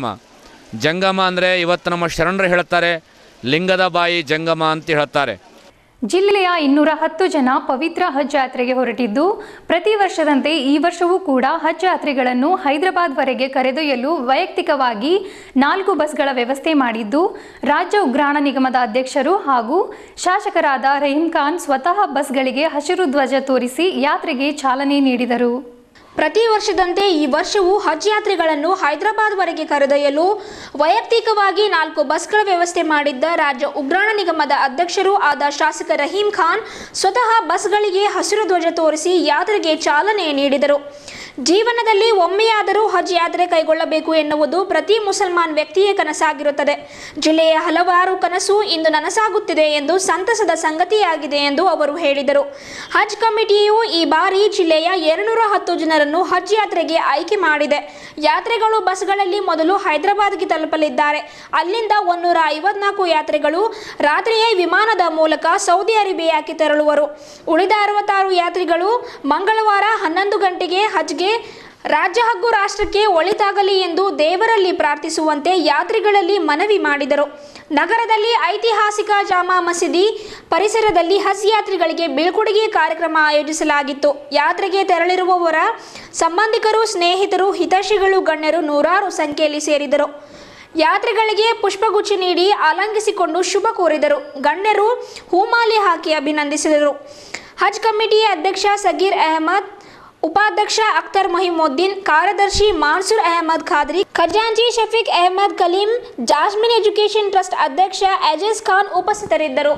ಜಂಗಮ ಅಂದರೆ ಇವತ್ತು ನಮ್ಮ ಶರಣರು ಹೇಳ್ತಾರೆ ಲಿಂಗದ ಬಾಯಿ ಜಂಗಮ ಅಂತ ಹೇಳ್ತಾರೆ ಜಿಲ್ಲೆಯ ಇನ್ನೂರ ಹತ್ತು ಜನ ಪವಿತ್ರ ಹಜ್ ಯಾತ್ರೆಗೆ ಹೊರಟಿದ್ದು ಪ್ರತಿ ವರ್ಷದಂತೆ ಈ ವರ್ಷವೂ ಕೂಡ ಹಜ್ ಯಾತ್ರೆಗಳನ್ನು ಹೈದರಾಬಾದ್ವರೆಗೆ ಕರೆದೊಯ್ಯಲು ವೈಯಕ್ತಿಕವಾಗಿ ನಾಲ್ಕು ಬಸ್ಗಳ ವ್ಯವಸ್ಥೆ ಮಾಡಿದ್ದು ರಾಜ್ಯ ಉಗ್ರಾಣ ನಿಗಮದ ಅಧ್ಯಕ್ಷರು ಹಾಗೂ ಶಾಸಕರಾದ ರಹೀಂ ಖಾನ್ ಸ್ವತಃ ಬಸ್ಗಳಿಗೆ ಹಸಿರು ಧ್ವಜ ತೋರಿಸಿ ಯಾತ್ರೆಗೆ ಚಾಲನೆ ನೀಡಿದರು ಪ್ರತಿ ವರ್ಷದಂತೆ ಈ ವರ್ಷವೂ ಹಜ್ ಯಾತ್ರಿಗಳನ್ನು ಹೈದರಾಬಾದ್ವರೆಗೆ ಕರೆದೊಯ್ಯಲು ವೈಯಕ್ತಿಕವಾಗಿ ನಾಲ್ಕು ಬಸ್ಗಳ ವ್ಯವಸ್ಥೆ ಮಾಡಿದ್ದ ರಾಜ್ಯ ಉಗ್ರಾಣ ನಿಗಮದ ಅಧ್ಯಕ್ಷರೂ ಆದ ಶಾಸಕ ರಹೀಂ ಖಾನ್ ಸ್ವತಃ ಬಸ್ಗಳಿಗೆ ಹಸಿರು ಧ್ವಜ ತೋರಿಸಿ ಯಾತ್ರೆಗೆ ಚಾಲನೆ ನೀಡಿದರು ಜೀವನದಲ್ಲಿ ಒಮ್ಮೆಯಾದರೂ ಹಜ್ ಯಾತ್ರೆ ಕೈಗೊಳ್ಳಬೇಕು ಎನ್ನುವುದು ಪ್ರತಿ ಮುಸಲ್ಮಾನ್ ವ್ಯಕ್ತಿಯ ಕನಸಾಗಿರುತ್ತದೆ ಜಿಲ್ಲೆಯ ಹಲವಾರು ಕನಸು ಇಂದು ನನಸಾಗುತ್ತಿದೆ ಎಂದು ಸಂತಸದ ಸಂಗತಿಯಾಗಿದೆ ಎಂದು ಅವರು ಹೇಳಿದರು ಹಜ್ ಕಮಿಟಿಯು ಈ ಬಾರಿ ಜಿಲ್ಲೆಯ ಎರಡುನೂರ ಹತ್ತು ಜನರನ್ನು ಹಜ್ ಯಾತ್ರೆಗೆ ಆಯ್ಕೆ ಮಾಡಿದೆ ಯಾತ್ರೆಗಳು ಬಸ್ಗಳಲ್ಲಿ ಮೊದಲು ಹೈದರಾಬಾದ್ಗೆ ತಲುಪಲಿದ್ದಾರೆ ಅಲ್ಲಿಂದ ಒನ್ನೂರ ಐವತ್ನಾಲ್ಕು ಯಾತ್ರಿಗಳು ರಾತ್ರಿಯೇ ವಿಮಾನದ ಮೂಲಕ ಸೌದಿ ಅರೇಬಿಯಾಕ್ಕೆ ತೆರಳುವರು ಉಳಿದ ಅರವತ್ತಾರು ಯಾತ್ರಿಗಳು ಮಂಗಳವಾರ ಹನ್ನೊಂದು ಗಂಟೆಗೆ ಹಜ್ಗೆ ರಾಜ್ಯ ಹಾಗೂ ರಾಷ್ಟ್ರಕ್ಕೆ ಒಳಿತಾಗಲಿ ಎಂದು ದೇವರಲ್ಲಿ ಪ್ರಾರ್ಥಿಸುವಂತೆ ಯಾತ್ರಿಗಳಲ್ಲಿ ಮನವಿ ಮಾಡಿದರು ನಗರದಲ್ಲಿ ಐತಿಹಾಸಿಕ ಜಾಮಾ ಮಸೀದಿ ಪರಿಸರದಲ್ಲಿ ಹಜ್ ಯಾತ್ರಿಗಳಿಗೆ ಬೀಳ್ಕೊಡುಗೆ ಕಾರ್ಯಕ್ರಮ ಆಯೋಜಿಸಲಾಗಿತ್ತು ಯಾತ್ರೆಗೆ ತೆರಳಿರುವವರ ಸಂಬಂಧಿಕರು ಸ್ನೇಹಿತರು ಹಿತೈಷಿಗಳು ಗಣ್ಯರು ನೂರಾರು ಸಂಖ್ಯೆಯಲ್ಲಿ ಸೇರಿದರು ಯಾತ್ರಿಗಳಿಗೆ ಪುಷ್ಪಗುಚ್ಛ ನೀಡಿ ಆಲಂಗಿಸಿಕೊಂಡು ಶುಭ ಕೋರಿದರು ಗಣ್ಯರು ಹೂಮಾಲೆ ಹಾಕಿ ಅಭಿನಂದಿಸಿದರು ಹಜ್ ಕಮಿಟಿಯ ಅಧ್ಯಕ್ಷ ಸಗೀರ್ ಅಹಮದ್ ಉಪಾಧ್ಯಕ್ಷ ಅಖ್ತರ್ ಮೊಹಿಮುದ್ದೀನ್ ಕಾರ್ಯದರ್ಶಿ ಮಾನ್ಸೂರ್ ಅಹಮದ್ ಖಾದ್ರಿ ಖಜಾಂಚಿ Shafeeq Ahmed Kaleem Jasmine education trust ಅಧ್ಯಕ್ಷ ಅಜೇಜ್ ಖಾನ್ ಉಪಸ್ಥಿತರಿದ್ದರು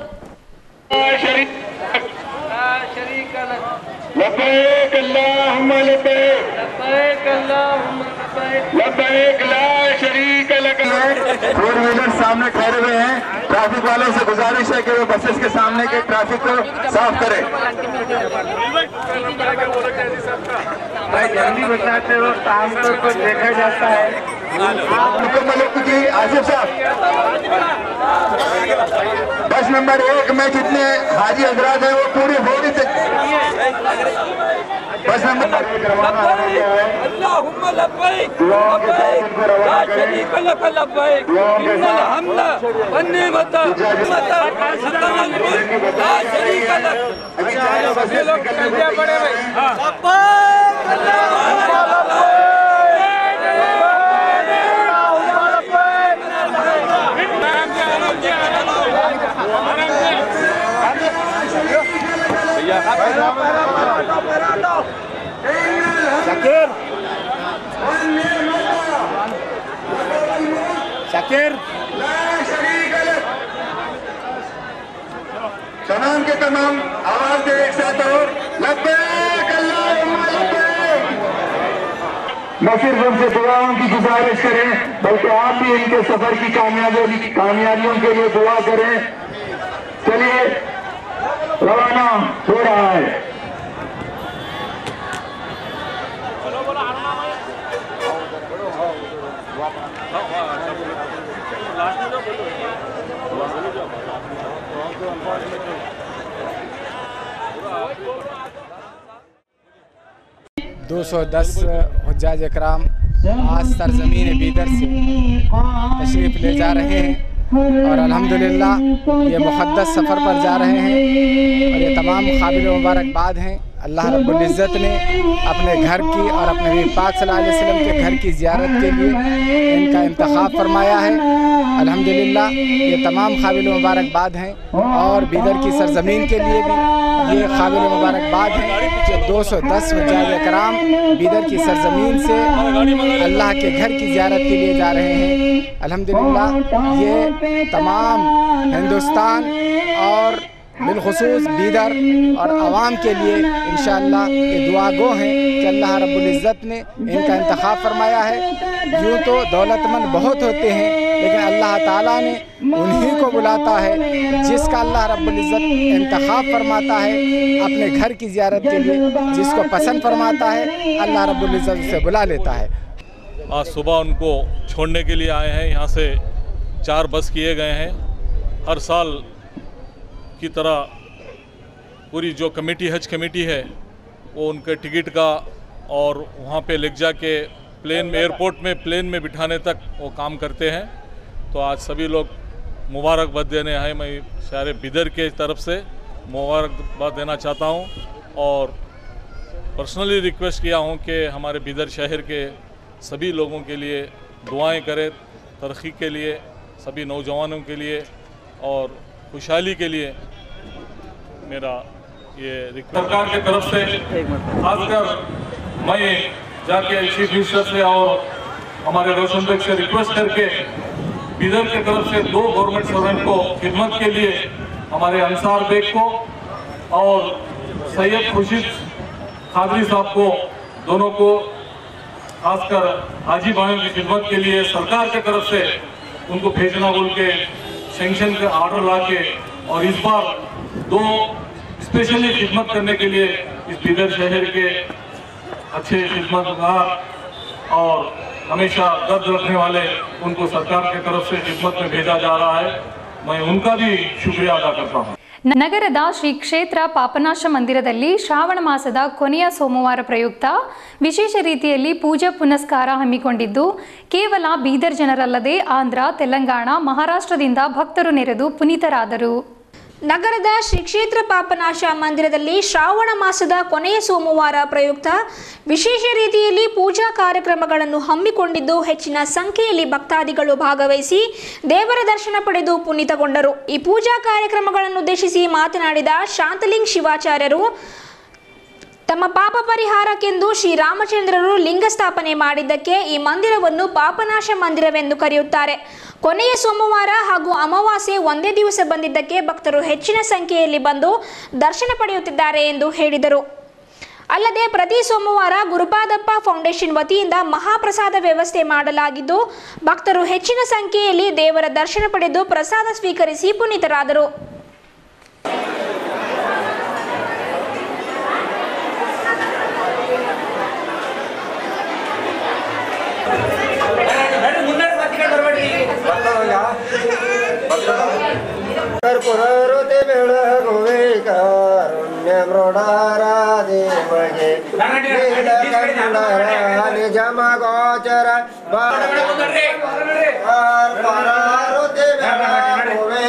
لبيك اللهم لبيك لبيك اللهم لبيك لا शरीक लक फोर व्हीलर सामने ठहरे हुए हैं ट्रैफिक वालों से गुजारिश है कि वो बसेस के सामने के ट्रैफिक को साफ करें भाई जल्दी बताते हो काम को देखा जाता है मुकम्मल हो चुकी आसिफ साहब बस नंबर एक में जितने हाजी हजरात हैं वो पूरी हो नहीं सकती बस नंबर एक रवाना होने गया है اللهم لبيك दुआओं के साथ لبيك इनको रवाना لا करें شريك لك لبيك إن الحمد والنعمة لك الملك لا شريك لك अभी चार बसेस निकलने को तैयार हैं। शकीर तमाम के तमाम आवाज दे एक साथ और लब्बैक अल्लाहुम्मा लब्बैक न सिर्फ उनसे दुआओं की गुजारिश करें बल्कि आप भी इनके सफर की कामयाबी कामयाबियों के लिए दुआ करें चलिए रवाना हो रहा है दो सौ दस हजाज इकराम आज सरजमीन बीदर से तशरीफ़ ले जा रहे हैं और अल्हम्दुलिल्लाह ये मुक़द्दस सफ़र पर जा रहे हैं और ये तमाम काबिल मुबारकबाद हैं अल्लाह रब्बुल इज़्ज़त ने अपने घर की और अपने नबी पाक सल्लल्लाहु अलैहि वसल्लम के घर की ज़ियारत के लिए इनका इंतखाब फरमाया है अल्हम्दुलिल्लाह ये तमाम काबिल मुबारकबाद हैं और बीदर की सरजमीन के लिए भी ये काबिल मुबारकबाद हैं कि 210 हजाज कराम बीदर की सरजमीन से अल्लाह के घर की ज़ियारत के लिए जा रहे हैं अल्हम्दुलिल्लाह ये तमाम हिंदुस्तान और बिलखसूस बीदर और आवाम के लिए इन ये दुआ गो हैं कि अल्लाह रब्बुल इज़्ज़त ने इनका इंतखाब फरमाया है यूँ तो दौलतमंद बहुत होते हैं लेकिन अल्लाह ताला ने उन्हीं को बुलाता है जिसका अल्लाह रब्बुल इज़्ज़त इंतखाब फरमाता है अपने घर की ज़ियारत के लिए जिसको पसंद फरमाता है अल्लाह रब्बुल इज़्ज़त उसे बुला लेता है आज सुबह उनको छोड़ने के लिए आए हैं यहाँ से चार बस किए गए हैं हर साल की तरह पूरी जो कमेटी हज कमेटी है वो उनके टिकट का और वहाँ पे लेक जाके प्लेन में एयरपोर्ट में प्लेन में बिठाने तक वो काम करते हैं तो आज सभी लोग मुबारकबाद देने आए मैं सारे बिदर के तरफ से मुबारकबाद देना चाहता हूँ और पर्सनली रिक्वेस्ट किया हूँ कि हमारे बिदर शहर के सभी लोगों के लिए दुआएं करें तरक्की के लिए सभी नौजवानों के लिए और खुशहाली के लिए मेरा ये सरकार की तरफ से खासकर मैं जाके चीफ मिनिस्टर से और हमारे रोशन बेग से रिक्वेस्ट करके बिदर की तरफ से दो गवर्नमेंट सर्वेंट को खिदमत के लिए हमारे अंसार बेग को और सैयद खुर्शीद खादरी साहब को दोनों को खासकर हाजी भाइयों की खिदमत के लिए सरकार की तरफ से उनको भेजना बोल के सेंक्शन के ऑर्डर ला के और इस बार दो स्पेशली खिदमत करने के लिए इस बिदर शहर के अच्छे खिदमतगार और हमेशा दर्द रखने वाले उनको सरकार की तरफ से खिदमत में भेजा जा रहा है मैं उनका भी शुक्रिया अदा करता हूँ ನಗರದ ಶ್ರೀ ಕ್ಷೇತ್ರ ಪಾಪನಾಶ ಮಂದಿರದಲ್ಲಿ ಶ್ರಾವಣ ಮಾಸದ ಕೊನೆಯ ಸೋಮವಾರ ಪ್ರಯುಕ್ತ ವಿಶೇಷ ರೀತಿಯಲ್ಲಿ ಪೂಜಾ ಪುನಸ್ಕಾರ ಹಮ್ಮಿಕೊಂಡಿದ್ದು ಕೇವಲ ಬೀದರ್ ಜನರಲ್ಲದೆ ಆಂಧ್ರ ತೆಲಂಗಾಣ ಮಹಾರಾಷ್ಟ್ರದಿಂದ ಭಕ್ತರು ನೆರೆದು ಪುನೀತರಾದರು ನಗರದ ಶ್ರೀ ಕ್ಷೇತ್ರ ಪಾಪನಾಶ ಮಂದಿರದಲ್ಲಿ ಶ್ರಾವಣ ಮಾಸದ ಕೊನೆಯ ಸೋಮವಾರ ಪ್ರಯುಕ್ತ ವಿಶೇಷ ರೀತಿಯಲ್ಲಿ ಪೂಜಾ ಕಾರ್ಯಕ್ರಮಗಳನ್ನು ಹಮ್ಮಿಕೊಂಡಿದ್ದು ಹೆಚ್ಚಿನ ಸಂಖ್ಯೆಯಲ್ಲಿ ಭಕ್ತಾದಿಗಳು ಭಾಗವಹಿಸಿ ದೇವರ ದರ್ಶನ ಪಡೆದು ಪುನೀತಗೊಂಡರು ಈ ಪೂಜಾ ಕಾರ್ಯಕ್ರಮಗಳನ್ನು ಉದ್ದೇಶಿಸಿ ಮಾತನಾಡಿದ ಶಾಂತಲಿಂಗ್ ಶಿವಾಚಾರ್ಯರು ತಮ್ಮ ಪಾಪ ಪರಿಹಾರಕ್ಕೆಂದು ಶ್ರೀರಾಮಚಂದ್ರರು ಲಿಂಗ ಸ್ಥಾಪನೆ ಮಾಡಿದ್ದಕ್ಕೆ ಈ ಮಂದಿರವನ್ನು ಪಾಪನಾಶ ಮಂದಿರವೆಂದು ಕರೆಯುತ್ತಾರೆ ಕೊನೆಯ ಸೋಮವಾರ ಹಾಗೂ ಅಮಾವಾಸ್ಯೆ ಒಂದೇ ದಿವಸ ಬಂದಿದ್ದಕ್ಕೆ ಭಕ್ತರು ಹೆಚ್ಚಿನ ಸಂಖ್ಯೆಯಲ್ಲಿ ಬಂದು ದರ್ಶನ ಪಡೆಯುತ್ತಿದ್ದಾರೆ ಎಂದು ಹೇಳಿದರು ಅಲ್ಲದೆ ಪ್ರತಿ ಸೋಮವಾರ ಗುರುಪಾದಪ್ಪ ಫೌಂಡೇಶನ್ ವತಿಯಿಂದ ಮಹಾಪ್ರಸಾದ ವ್ಯವಸ್ಥೆ ಮಾಡಲಾಗಿದ್ದು ಭಕ್ತರು ಹೆಚ್ಚಿನ ಸಂಖ್ಯೆಯಲ್ಲಿ ದೇವರ ದರ್ಶನ ಪಡೆದು ಪ್ರಸಾದ ಸ್ವೀಕರಿಸಿ ಪುನೀತರಾದರು ಕರ್ಪುರರುತಿ ಬೆಳಗುವೆ ಕಾರುಣ್ಯ ಮೃಡಾರಾಧಿ ಮಗೆ ನಿಜ ಮಗೋಚರ ಕರ್ಪುರರುತಿ ಬೆಳಗುವೆ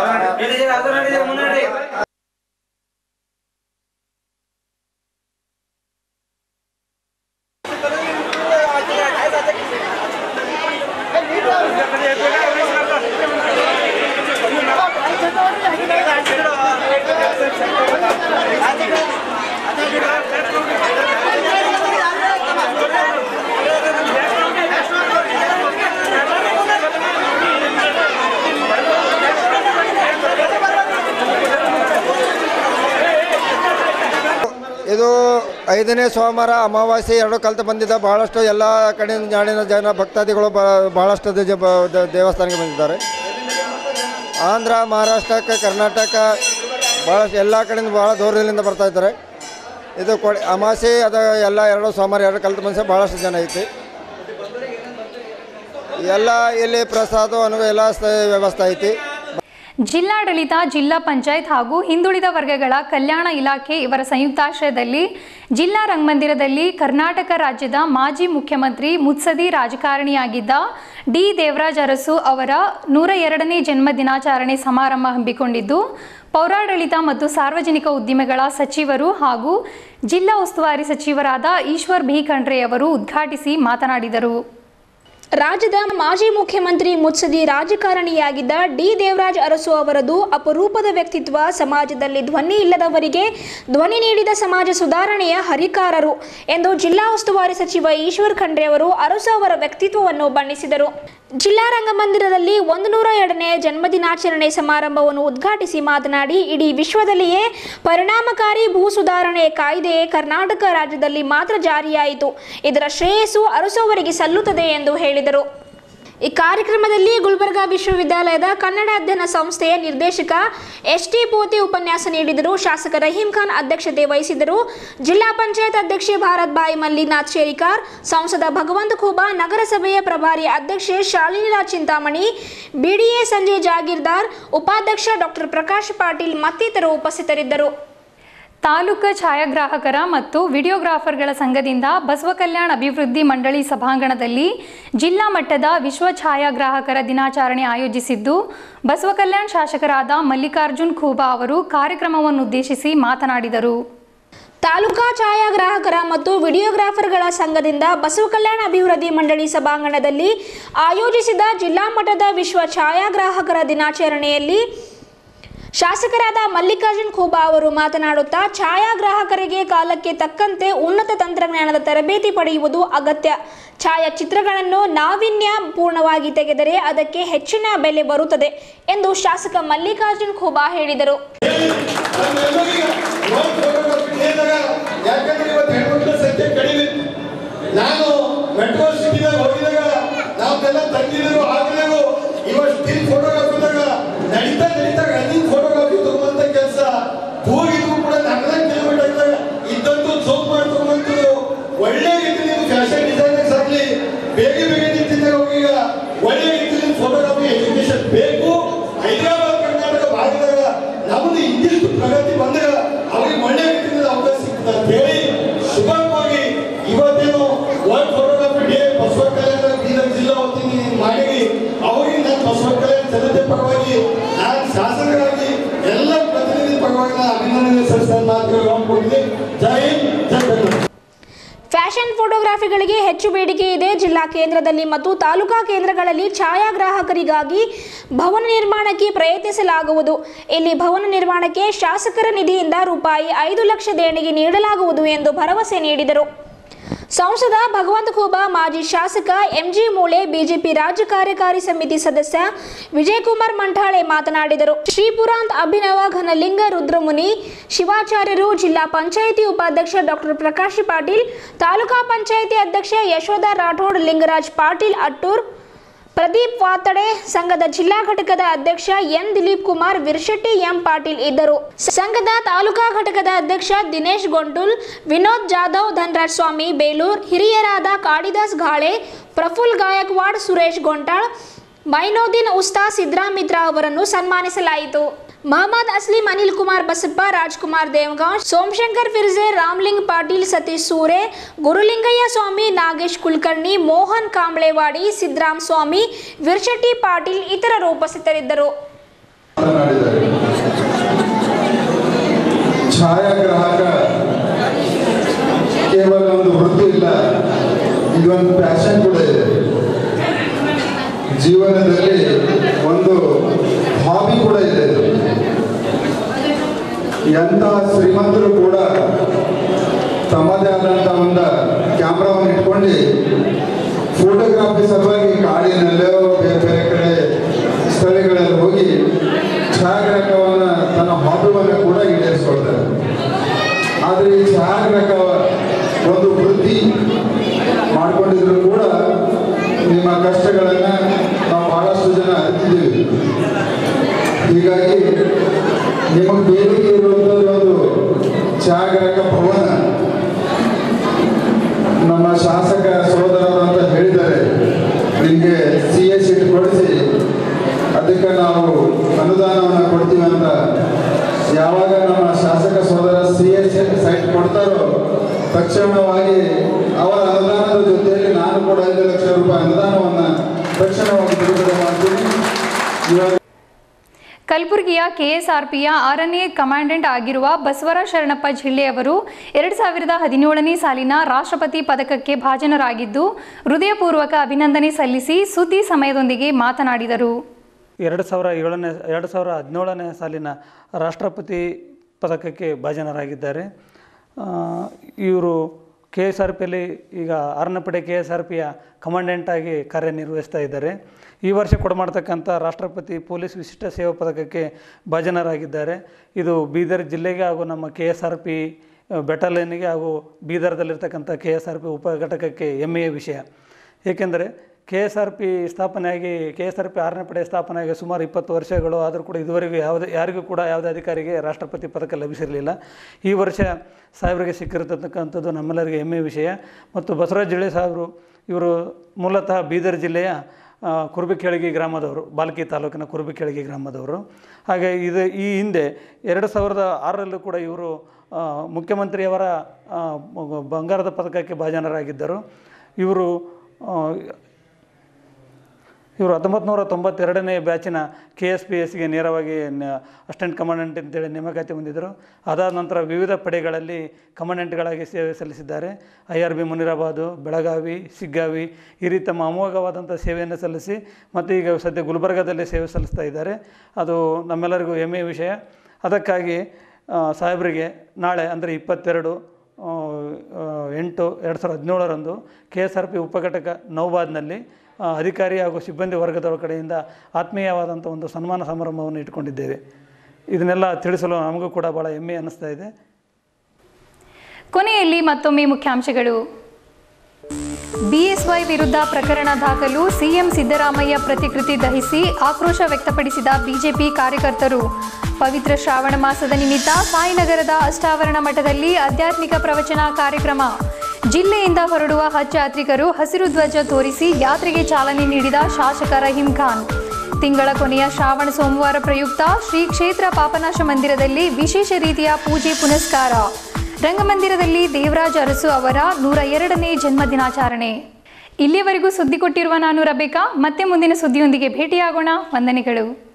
ಇದು ಐದನೇ ಸೋಮವಾರ ಅಮಾವಾಸ್ಯೆ ಎರಡು ಕಲ್ತು ಬಂದಿದ್ದ ಬಹಳಷ್ಟು ಎಲ್ಲ ಕಡೆಯಿಂದ ನಾಡಿನ ಜನ ಭಕ್ತಾದಿಗಳು ಬ- ಬಹಳಷ್ಟು ದ- ಬ- ದ- ದೇವಸ್ಥಾನಕ್ಕೆ ಬಂದಿದ್ದಾರೆ ಆಂಧ್ರ ಮಹಾರಾಷ್ಟ್ರಕ್ಕೆ ಕರ್ನಾಟಕ ಭಾಳಷ್ಟು ಎಲ್ಲ ಕಡೆಯಿಂದ ಭಾಳ ದೂರದಿಂದ ಬರ್ತಾ ಇದ್ದಾರೆ ಇದು ಕೊಡೆ ಅಮಾವಾಸ್ಯೆ ಅದು ಎಲ್ಲ ಎರಡು ಸೋಮವಾರ ಎರಡು ಕಲ್ತು ಮನುಷ್ಯ ಭಾಳಷ್ಟು ಜನ ಐತಿ ಎಲ್ಲ ಇಲ್ಲಿ ಪ್ರಸಾದ ಅನುಗ ಎಲ್ಲ ಸ- ವ್ಯವಸ್ಥೆ ಐತಿ ಜಿಲ್ಲಾಡಳಿತ ಜಿಲ್ಲಾ ಪಂಚಾಯತ್ ಹಾಗೂ ಹಿಂದುಳಿದ ವರ್ಗಗಳ ಕಲ್ಯಾಣ ಇಲಾಖೆ ಇವರ ಸಂಯುಕ್ತಾಶ್ರಯದಲ್ಲಿ ಜಿಲ್ಲಾ ರಂಗಮಂದಿರದಲ್ಲಿ ಕರ್ನಾಟಕ ರಾಜ್ಯದ ಮಾಜಿ ಮುಖ್ಯಮಂತ್ರಿ ಮುತ್ಸದಿ ರಾಜಕಾರಣಿಯಾಗಿದ್ದ ಡಿ ದೇವರಾಜ್ ಅರಸು ಅವರ ನೂರ ಎರಡನೇ ಜನ್ಮ ದಿನಾಚರಣೆ ಸಮಾರಂಭ ಹಮ್ಮಿಕೊಂಡಿದ್ದು ಪೌರಾಡಳಿತ ಮತ್ತು ಸಾರ್ವಜನಿಕ ಉದ್ದಿಮೆಗಳ ಸಚಿವರು ಹಾಗೂ ಜಿಲ್ಲಾ ಉಸ್ತುವಾರಿ ಸಚಿವರಾದ ಈಶ್ವರ್ ಬಿ ಖಂಡ್ರೆಯವರು ಉದ್ಘಾಟಿಸಿ ಮಾತನಾಡಿದರು ರಾಜ್ಯದ ಮಾಜಿ ಮುಖ್ಯಮಂತ್ರಿ ಮುತ್ಸದಿ ರಾಜಕಾರಣಿಯಾಗಿದ್ದ ಡಿ ದೇವರಾಜ್ ಅರಸು ಅವರದು ಅಪರೂಪದ ವ್ಯಕ್ತಿತ್ವ ಸಮಾಜದಲ್ಲಿ ಧ್ವನಿ ಇಲ್ಲದವರಿಗೆ ಧ್ವನಿ ನೀಡಿದ ಸಮಾಜ ಸುಧಾರಣೆಯ ಹರಿಕಾರರು ಎಂದು ಜಿಲ್ಲಾ ಉಸ್ತುವಾರಿ ಸಚಿವ ಈಶ್ವರ್ ಖಂಡ್ರೆ ಅವರು ಅರಸು ಅವರ ವ್ಯಕ್ತಿತ್ವವನ್ನು ಬಣ್ಣಿಸಿದರು ಜಿಲ್ಲಾ ರಂಗಮಂದಿರದಲ್ಲಿ ಒಂದು ನೂರ ಎರಡನೇ ಜನ್ಮದಿನಾಚರಣೆ ಸಮಾರಂಭವನ್ನು ಉದ್ಘಾಟಿಸಿ ಮಾತನಾಡಿ ಇಡೀ ವಿಶ್ವದಲ್ಲಿಯೇ ಪರಿಣಾಮಕಾರಿ ಭೂ ಸುಧಾರಣೆ ಕಾಯ್ದೆ ಕರ್ನಾಟಕ ರಾಜ್ಯದಲ್ಲಿ ಮಾತ್ರ ಜಾರಿಯಾಯಿತು ಇದರ ಶ್ರೇಯಸ್ಸು ಅರಸು ಅವರಿಗೆ ಸಲ್ಲುತ್ತದೆ ಎಂದು ಹೇಳಿದರು ಈ ಕಾರ್ಯಕ್ರಮದಲ್ಲಿ ಗುಲ್ಬರ್ಗಾ ವಿಶ್ವವಿದ್ಯಾಲಯದ ಕನ್ನಡ ಅಧ್ಯಯನ ಸಂಸ್ಥೆಯ ನಿರ್ದೇಶಕ ಎಸ್ ಟಿ ಪೋತಿ ಉಪನ್ಯಾಸ ನೀಡಿದರು ಶಾಸಕ ರಹೀಂ ಖಾನ್ ಅಧ್ಯಕ್ಷತೆ ವಹಿಸಿದರು ಜಿಲ್ಲಾ ಪಂಚಾಯತ್ ಅಧ್ಯಕ್ಷೆ ಭಾರತ್ ಬಾಯಿ ಮಲ್ಲಿನಾಥ್ ಶೇರಿಕಾರ್ ಸಂಸದ ಭಗವಂತ ಖೂಬಾ ನಗರಸಭೆಯ ಪ್ರಭಾರಿ ಅಧ್ಯಕ್ಷೆ ಶಾಲಿನಿಲಾ ಚಿಂತಾಮಣಿ ಬಿಡಿಎ ಸಂಜಯ್ ಜಾಗೀರ್ದಾರ್ ಉಪಾಧ್ಯಕ್ಷ ಡಾಕ್ಟರ್ ಪ್ರಕಾಶ್ ಪಾಟೀಲ್ ಮತ್ತಿತರರು ಉಪಸ್ಥಿತರಿದ್ದರು ತಾಲೂಕು ಛಾಯಾಗ್ರಾಹಕರ ಮತ್ತು ವಿಡಿಯೋಗ್ರಾಫರ್ಗಳ ಸಂಘದಿಂದ ಬಸವ ಕಲ್ಯಾಣ ಅಭಿವೃದ್ಧಿ ಮಂಡಳಿ ಸಭಾಂಗಣದಲ್ಲಿ ಜಿಲ್ಲಾ ಮಟ್ಟದ ವಿಶ್ವ ಛಾಯಾಗ್ರಾಹಕರ ದಿನಾಚರಣೆ ಆಯೋಜಿಸಿದ್ದು ಬಸವ ಕಲ್ಯಾಣ್ ಶಾಸಕರಾದ ಮಲ್ಲಿಕಾರ್ಜುನ್ ಖೂಬಾ ಅವರು ಕಾರ್ಯಕ್ರಮವನ್ನು ಉದ್ದೇಶಿಸಿ ಮಾತನಾಡಿದರು ತಾಲೂಕಾ ಛಾಯಾಗ್ರಾಹಕರ ಮತ್ತು ವಿಡಿಯೋಗ್ರಾಫರ್ಗಳ ಸಂಘದಿಂದ ಬಸವ ಕಲ್ಯಾಣ ಅಭಿವೃದ್ಧಿ ಮಂಡಳಿ ಸಭಾಂಗಣದಲ್ಲಿ ಆಯೋಜಿಸಿದ ಜಿಲ್ಲಾ ಮಟ್ಟದ ವಿಶ್ವ ಛಾಯಾಗ್ರಾಹಕರ ದಿನಾಚರಣೆಯಲ್ಲಿ ಶಾಸಕರಾದ ಮಲ್ಲಿಕಾರ್ಜುನ್ ಖೂಬಾ ಅವರು ಮಾತನಾಡುತ್ತಾ ಛಾಯಾಗ್ರಾಹಕರಿಗೆ ಕಾಲಕ್ಕೆ ತಕ್ಕಂತೆ ಉನ್ನತ ತಂತ್ರಜ್ಞಾನದ ತರಬೇತಿ ಪಡೆಯುವುದು ಅಗತ್ಯ ಛಾಯಾಚಿತ್ರಗಳನ್ನು ನಾವಿನ್ಯ ಪೂರ್ಣವಾಗಿ ತೆಗೆದರೆ ಅದಕ್ಕೆ ಹೆಚ್ಚಿನ ಬೆಲೆ ಬರುತ್ತದೆ ಎಂದು ಶಾಸಕ ಮಲ್ಲಿಕಾರ್ಜುನ್ ಖೂಬಾ ಹೇಳಿದರು ಯಾಕಂದ್ರೆ ಇವತ್ತು ಹೆಣ್ಮಕ್ಳ ಸಂಖ್ಯೆ ಕಡಿಮೆ ಇತ್ತು. ನಾನು ಮೆಟ್ರೋ ಸಿಟಿದಾಗ ಹೋಗಿದಾಗ ನಾವೆಲ್ಲ ತಂಗಿದರು ಆಗಿದೆವು ಇವತ್ತು ಸ್ಟಿಲ್ ಫೋಟೋಗ್ರಾಫಿದಾಗ ನಡೀತಾ ನಡೀತಾ ರನ್ನಿಂಗ್ ಫೋಟೋಗ್ರಾಫಿ ತಗೊಂಬಂತ ಕೆಲಸ ಹೋಗಿದ್ರು ಕೂಡ ನಗರ ಕಿಲೋಮೀಟರ್ ಇದ್ದಂತೂ ಜೋಕ್ ಮಾಡಿ ತಗೊಂಬಂತು ಒಳ್ಳೆ ರೀತಿಯಲ್ಲಿ ಫ್ಯಾಷನ್ ಡಿಸೈನರ್ಸ್ ಆಗಲಿ ಬೇಗ ಬೇಗ ನಿಂತಿದ್ದಾಗ ಹೋಗೀಗ ಒಳ್ಳೆ ರೀತಿಯಲ್ಲಿ ಫೋಟೋಗ್ರಾಫಿ ಎಜುಕೇಶನ್ ಬೇಕು ಹೈದರಾಬಾದ್ ಕರ್ನಾಟಕ ಭಾಗದಾಗ ನಮ್ದು ಇಂದಿಷ್ಟು ಪ್ರಗತಿ ಬಂದಾಗ ಅವ್ರಿಗೆ ಒಳ್ಳೆ ರೀತಿಯಲ್ಲಿ ಅವಕಾಶ ಸಿಗ್ತದೆ ಅಂತ ಹೇಳಿ ಶುಭವಾಗಿ ಇವತ್ತೇನು world photography day Basava Kalyana Bidar ಜಿಲ್ಲಾ ವತಿನಿ ಮಾಡಿ ಅವರಿಗೆ ನಾನು ಬಸವ ಕಲ್ಯಾಣ ಜನತೆ ಪರವಾಗಿ ನಾನು ಶಾಸಕರಾಗಿ ಎಲ್ಲ ಪ್ರತಿನಿಧಿ ಪರವಾಗಿ ನಾನು ಅಭಿನಂದನೆ ಸಲ್ಲಿಸಿದ ಮಾತುಗಳು ಹೇಳ್ಕೊಂಡಿದ್ದೆ ಜೈ ಹಿಂದ್ ಜೈ ಕರ್ನಾಟಕ ಫ್ಯಾಷನ್ ಫೋಟೋಗ್ರಾಫಿಗಳಿಗೆ ಹೆಚ್ಚು ಬೇಡಿಕೆ ಇದೆ ಜಿಲ್ಲಾ ಕೇಂದ್ರದಲ್ಲಿ ಮತ್ತು ತಾಲೂಕಾ ಕೇಂದ್ರಗಳಲ್ಲಿ ಛಾಯಾಗ್ರಾಹಕರಿಗಾಗಿ ಭವನ ನಿರ್ಮಾಣಕ್ಕೆ ಪ್ರಯತ್ನಿಸಲಾಗುವುದು ಇಲ್ಲಿ ಭವನ ನಿರ್ಮಾಣಕ್ಕೆ ಶಾಸಕರ ನಿಧಿಯಿಂದ ರೂಪಾಯಿ ಐದು ಲಕ್ಷ ದೇಣಿಗೆ ನೀಡಲಾಗುವುದು ಎಂದು ಭರವಸೆ ನೀಡಿದರು ಸಂಸದ ಭಗವಂತ ಖೂಬಾ ಮಾಜಿ ಶಾಸಕ ಎಂಜಿ ಮೂಳೆ ಬಿಜೆಪಿ ರಾಜ್ಯ ಕಾರ್ಯಕಾರಿ ಸಮಿತಿ ಸದಸ್ಯ ವಿಜಯಕುಮಾರ್ ಮಂಠಾಳೆ ಮಾತನಾಡಿದರು ಶ್ರೀಪುರಾಂತ್ ಅಭಿನವ ಘನಲಿಂಗ ರುದ್ರಮುನಿ ಶಿವಾಚಾರ್ಯರು ಜಿಲ್ಲಾ ಪಂಚಾಯಿತಿ ಉಪಾಧ್ಯಕ್ಷ ಡಾಕ್ಟರ್ ಪ್ರಕಾಶ್ ಪಾಟೀಲ್ ತಾಲೂಕಾ ಪಂಚಾಯಿತಿ ಅಧ್ಯಕ್ಷ ಯಶೋಧ ರಾಠೋಡ್ ಲಿಂಗರಾಜ್ ಪಾಟೀಲ್ ಅಟ್ಟೂರ್ ಪ್ರದೀಪ್ ವಾತಡೆ ಸಂಘದ ಜಿಲ್ಲಾ ಘಟಕದ ಅಧ್ಯಕ್ಷ ಎನ್ ದಿಲೀಪ್ ಕುಮಾರ್ ವಿರ್ಶೆಟ್ಟಿ ಎಂ ಪಾಟೀಲ್ ಇದ್ದರು ಸಂಘದ ತಾಲೂಕಾ ಘಟಕದ ಅಧ್ಯಕ್ಷ ದಿನೇಶ್ ಗೊಂಟುಲ್ ವಿನೋದ್ ಜಾಧವ್ ಧನರಾಜ್ ಸ್ವಾಮಿ ಬೇಲೂರ್ ಹಿರಿಯರಾದ ಕಾಳಿದಾಸ್ ಘಾಳೆ ಪ್ರಫುಲ್ ಗಾಯಕ್ವಾಡ್ ಸುರೇಶ್ ಗೊಂಟಾಳ್ ಮೈನೋದ್ದೀನ್ ಉಸ್ತಾ ಸಿದ್ರಾಮಿತ್ರ ಅವರನ್ನು ಸನ್ಮಾನಿಸಲಾಯಿತು ಮಹಮ್ಮದ್ ಅಸ್ಲಿಂ ಅನಿಲ್ ಕುಮಾರ್ ಬಸಪ್ಪ ರಾಜ್ಕುಮಾರ್ ದೇವಗಾಂವ್ ಸೋಮಶಂಕರ್ ಫಿರ್ಜೆ ರಾಮ್ಲಿಂಗ್ ಪಾಟೀಲ್ ಸತೀಶ್ ಸೂರೆ ಗುರುಲಿಂಗಯ್ಯ ಸ್ವಾಮಿ ನಾಗೇಶ್ ಕುಲಕರ್ಣಿ ಮೋಹನ್ ಕಾಂಬ್ಳೆವಾಡಿ ಸಿದ್ದರಾಮ್ ಸ್ವಾಮಿ ವಿರ್ಶೆಟ್ಟಿ ಪಾಟೀಲ್ ಇತರರು ಉಪಸ್ಥಿತರಿದ್ದರು ಮಾತನಾಡಿದ್ದಾರೆ ಛಾಯಾಗ್ರಾಹಕ ಕೇವಲ ಒಂದು ವೃತ್ತಿ ಇಲ್ಲ ಇದೊಂದು ಪ್ಯಾಷನ್ ಕೂಡ ಇದೆ ಜೀವನದಲ್ಲಿ ಒಂದು ಹಾಬಿ ಕೂಡ ಇದೆ ಇದು. ಎಂತಹ ಶ್ರೀಮಂತರು ಕೂಡ ತಮ್ಮದೇ ಆದಂಥ ಒಂದು ಕ್ಯಾಮ್ರಾವನ್ನು ಇಟ್ಕೊಂಡು ಫೋಟೋಗ್ರಾಫಿ ಸಲುವಾಗಿ ಕಾಡಿನಲ್ಲೋ ಬೇರೆ ಬೇರೆ ಕಡೆ ಸ್ಥಳಗಳಲ್ಲಿ ಹೋಗಿ ಛಾಯಾಗ್ರಾಹಕವನ್ನು ತನ್ನ ಹಾಬಿವನ್ನು ಕೂಡ ಈಡೇರಿಸ್ಕೊಳ್ತಾರೆ ಆದರೆ ಈ ಛಾಯಾಗ್ರಾಹಕ ಒಂದು ವೃತ್ತಿ ಮಾಡಿಕೊಂಡಿದ್ರು ಕೂಡ ನಿಮ್ಮ ಕಷ್ಟಗಳನ್ನು ನಾವು ಬಹಳಷ್ಟು ಜನ ಅರಿತಿದ್ದೀವಿ ಹೀಗಾಗಿ ನಿಮಗೆ ಬೇಡಿಕೆ ಇರುವಂಥದ್ದು ಒಂದು ಛಾಯಾಗ್ರಾಹಕ ಭವನ ನಮ್ಮ ಶಾಸಕ ಸಹೋದರರು ಅಂತ ಹೇಳಿದ್ದಾರೆ ನಿಮಗೆ ಸಿ ಎ ಸೀಟ್ ಕೊಡಿಸಿ ಅದಕ್ಕೆ ನಾವು ಅನುದಾನವನ್ನು ಕೊಡ್ತೀವಿ ಅಂತ ಯಾವಾಗ ನಮ್ಮ ಶಾಸಕ ಸಹೋದರ ಸಿ ಎ ಸೈಟ್ ಕೊಡ್ತಾರೋ ತಕ್ಷಣವಾಗಿ ಅವರ ಅನುದಾನದ ಜೊತೆಯಲ್ಲಿ ನಾನು ಕೂಡ ಐದು ಲಕ್ಷ ರೂಪಾಯಿ ಅನುದಾನವನ್ನು ತಕ್ಷಣವಾಗಿ ಬಿಡುಗಡೆ ಮಾಡ್ತೀನಿ ಇವಾಗ ಕಲಬುರಗಿಯ ಕೆಎಸ್ಆರ್ಪಿಯ ಆರನೇ ಕಮಾಂಡೆಂಟ್ ಆಗಿರುವ ಬಸವರ ಶರಣಪ್ಪ ಜಿಲ್ಲೆಯವರು ಎರಡು ಸಾವಿರದ ಹದಿನೇಳನೇ ಸಾಲಿನ ರಾಷ್ಟ್ರಪತಿ ಪದಕಕ್ಕೆ ಭಾಜನರಾಗಿದ್ದು ಹೃದಯಪೂರ್ವಕ ಅಭಿನಂದನೆ ಸಲ್ಲಿಸಿ ಸುದ್ದಿ ಸಮಯದೊಂದಿಗೆ ಮಾತನಾಡಿದರು ಎರಡು ಸಾವಿರ ಏಳನೇ ಎರಡು ಸಾವಿರ ಹದಿನೇಳನೇ ಸಾಲಿನ ರಾಷ್ಟ್ರಪತಿ ಪದಕಕ್ಕೆ ಭಾಜನರಾಗಿದ್ದಾರೆ ಇವರು ಕೆ ಎಸ್ ಆರ್ ಪಿಯಲ್ಲಿ ಈಗ ಆರನೇ ಪಡೆ ಕೆ ಎಸ್ ಆರ್ ಪಿಯ ಕಮಾಂಡೆಂಟಾಗಿ ಕಾರ್ಯನಿರ್ವಹಿಸ್ತಾ ಇದ್ದಾರೆ ಈ ವರ್ಷ ಕೊಡಮಾಡ್ತಕ್ಕಂಥ ರಾಷ್ಟ್ರಪತಿ ಪೊಲೀಸ್ ವಿಶಿಷ್ಟ ಸೇವಾ ಪದಕಕ್ಕೆ ಭಾಜನರಾಗಿದ್ದಾರೆ ಇದು ಬೀದರ್ ಜಿಲ್ಲೆಗೆ ಹಾಗೂ ನಮ್ಮ ಕೆ ಎಸ್ ಆರ್ ಪಿ ಬೆಟಾಲಿಯನ್ಗೆ ಹಾಗೂ ಬೀದರ್ದಲ್ಲಿರ್ತಕ್ಕಂಥ ಕೆ ಎಸ್ ಆರ್ ಪಿ ಉಪ ಘಟಕಕ್ಕೆ ಹೆಮ್ಮೆಯ ವಿಷಯ ಏಕೆಂದರೆ ಕೆ ಎಸ್ ಆರ್ ಪಿ ಸ್ಥಾಪನೆಯಾಗಿ ಕೆ ಎಸ್ ಆರ್ ಪಿ ಆರನೇ ಪಡೆ ಸ್ಥಾಪನೆಯಾಗಿ ಸುಮಾರು ಇಪ್ಪತ್ತು ವರ್ಷಗಳು ಆದರೂ ಕೂಡ ಇದುವರೆಗೂ ಯಾವುದೇ ಯಾರಿಗೂ ಕೂಡ ಯಾವುದೇ ಅಧಿಕಾರಿಗೆ ರಾಷ್ಟ್ರಪತಿ ಪದಕ ಲಭಿಸಿರಲಿಲ್ಲ ಈ ವರ್ಷ ಸಾಹೇಬರಿಗೆ ಸಿಕ್ಕಿರತಕ್ಕಂಥದ್ದು ನಮ್ಮೆಲ್ಲರಿಗೆ ಹೆಮ್ಮೆಯ ವಿಷಯ ಮತ್ತು ಬಸವರಾಜ ಜಿಳೆ ಸಾಹೇಬರು ಇವರು ಮೂಲತಃ ಬೀದರ್ ಜಿಲ್ಲೆಯ ಆ, ಕುರುಬಿಕೆಳಗಿ ಗ್ರಾಮದವರು ಬಾಲ್ಕಿ ತಾಲೂಕಿನ ಕುರುಬಿಕೆಳಗಿ ಗ್ರಾಮದವರು ಹಾಗೆ ಇದು ಈ ಹಿಂದೆ ಎರಡು ಸಾವಿರದ ಆರರಲ್ಲೂ ಕೂಡ ಇವರು ಆ, ಮುಖ್ಯಮಂತ್ರಿಯವರ ಆ, ಬಂಗಾರದ ಪದಕಕ್ಕೆ ಭಾಜನರಾಗಿದ್ದರು ಇವರು ಆ, ಇವರು ಹತ್ತೊಂಬತ್ತು ನೂರ ತೊಂಬತ್ತೆರಡನೇ ಬ್ಯಾಚಿನ ಕೆ ಎಸ್ ಪಿ ಎಸ್ಗೆ ನೇರವಾಗಿ ನ- ಅಸಿಸ್ಟೆಂಟ್ ಕಮಾಂಡೆಂಟ್ ಅಂತೇಳಿ ನೇಮಕಾತಿ ಹೊಂದಿದ್ದರು ಅದಾದ ನಂತರ ವಿವಿಧ ಪಡೆಗಳಲ್ಲಿ ಕಮಾಂಡೆಂಟ್ಗಳಾಗಿ ಸೇವೆ ಸಲ್ಲಿಸಿದ್ದಾರೆ I R B Munirabad Belagavi Siggavi ಈ ರೀತಿ ತಮ್ಮ ಅಮೋಘವಾದಂಥ ಸೇವೆಯನ್ನು ಸಲ್ಲಿಸಿ ಮತ್ತು ಈಗ ಸದ್ಯ ಗುಲ್ಬರ್ಗಾದಲ್ಲಿ ಸೇವೆ ಸಲ್ಲಿಸ್ತಾ ಇದ್ದಾರೆ ಅದು ನಮ್ಮೆಲ್ಲರಿಗೂ ಹೆಮ್ಮೆಯ ವಿಷಯ ಅದಕ್ಕಾಗಿ ಆ, ಸಾಹೇಬರಿಗೆ ನಾಳೆ ಅಂದರೆ ಇಪ್ಪತ್ತೆರಡು ಆ, ಆ, ಎಂಟು ಎರಡು ಸಾವಿರದ ಹದಿನೇಳರಂದು ಕೆ ಎಸ್ ಆರ್ ಪಿ ಉಪಘಟಕ ನೌಬಾದ್ನಲ್ಲಿ ಆ, ಅಧಿಕಾರಿ ಹಾಗೂ ಸಿಬ್ಬಂದಿ ವರ್ಗದವರ ಕಡೆಯಿಂದ ಆತ್ಮೀಯವಾದಂಥ ಒಂದು ಸನ್ಮಾನ ಸಮಾರಂಭವನ್ನು ಇಟ್ಕೊಂಡಿದ್ದೇವೆ ಇದನ್ನೆಲ್ಲ ತಿಳಿಸಲು ನಮಗೂ ಕೂಡ ಭಾಳ ಹೆಮ್ಮೆ ಅನ್ನಿಸ್ತಾ ಇದೆ ಕೊನೆಯಲ್ಲಿ ಮತ್ತೊಮ್ಮೆ ಮುಖ್ಯಾಂಶಗಳು ಬಿಎಸ್ವೈ ವಿರುದ್ಧ ಪ್ರಕರಣ ದಾಖಲು ಸಿಎಂ ಸಿದ್ದರಾಮಯ್ಯ ಪ್ರತಿಕೃತಿ ದಹಿಸಿ ಆಕ್ರೋಶ ವ್ಯಕ್ತಪಡಿಸಿದ ಬಿಜೆಪಿ ಕಾರ್ಯಕರ್ತರು ಪವಿತ್ರ ಶ್ರಾವಣ ಮಾಸದ ನಿಮಿತ್ತ ಸಾಯಿನಗರದ ಅಷ್ಟಾವರಣ ಮಠದಲ್ಲಿ ಆಧ್ಯಾತ್ಮಿಕ ಪ್ರವಚನ ಕಾರ್ಯಕ್ರಮ ಜಿಲ್ಲೆಯಿಂದ ಹೊರಡುವ ಹಜ್ ಯಾತ್ರಿಕರು ಹಸಿರು ಧ್ವಜ ತೋರಿಸಿ ಯಾತ್ರೆಗೆ ಚಾಲನೆ ನೀಡಿದ ಶಾಸಕ ರಹೀಂ ಖಾನ್ ತಿಂಗಳ ಕೊನೆಯ ಶ್ರಾವಣ ಸೋಮವಾರ ಪ್ರಯುಕ್ತ ಶ್ರೀ ಕ್ಷೇತ್ರ ಪಾಪನಾಶ ಮಂದಿರದಲ್ಲಿ ವಿಶೇಷ ರೀತಿಯ ಪೂಜೆ ಪುನಸ್ಕಾರ ರಂಗಮಂದಿರದಲ್ಲಿ ದೇವರಾಜ್ ಅರಸು ಅವರ ನೂರ ಎರಡನೇ ಜನ್ಮ ದಿನಾಚರಣೆ ಇಲ್ಲಿಯವರೆಗೂ ಸುದ್ದಿ ಕೊಟ್ಟಿರುವ ನಾನು ರಬೇಕಾ ಮತ್ತೆ ಮುಂದಿನ ಸುದ್ದಿಯೊಂದಿಗೆ ಭೇಟಿಯಾಗೋಣ ವಂದನೆಗಳು